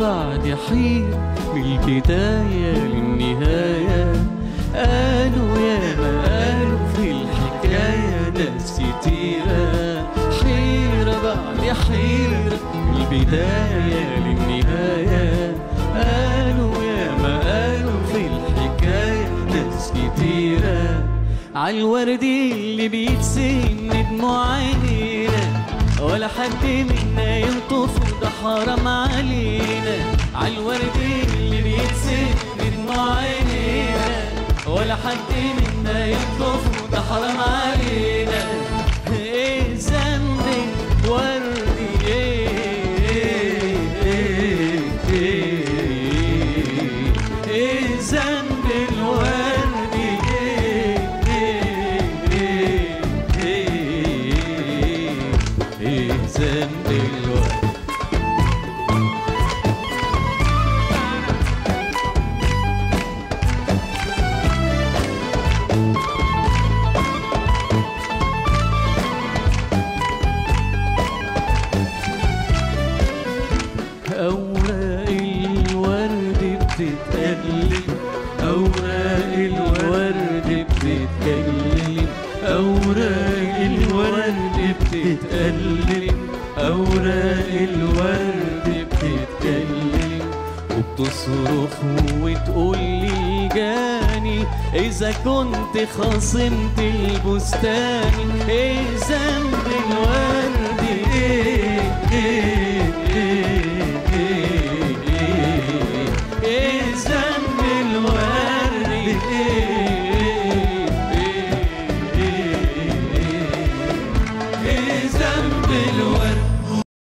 بعد حيرة من البداية للنهاية قالوا يا ما قالوا في الحكاية ناس كتيرة حيرة بعد حيرة من البداية للنهاية قالوا يا ما قالوا في الحكاية ناس كتيرة عالورد اللي بيتسن دموع عينينا ولا حد منا ينطف ده حرام علينا عالورد اللي بيتسن دموع عينينا ولا حد منا ينطف ده حرام علينا ايه ذنب الورد ايه ايه ايه ايه ذنب الورد ايه ايه ايه ايه ايه ذنب الورد أوراق الورد بتتقلب أوراق الورد بتتكلم أوراق الورد بتتقلب أوراق الورد بتتكلم وبتصرخ وتقول لي جاني إذا كنت خاصمت البستان إيه ذنب الورد إيه إيه إيه إيه إيه إيه ذنب الورد إيه إيه إيه إيه إيه ذنب الورد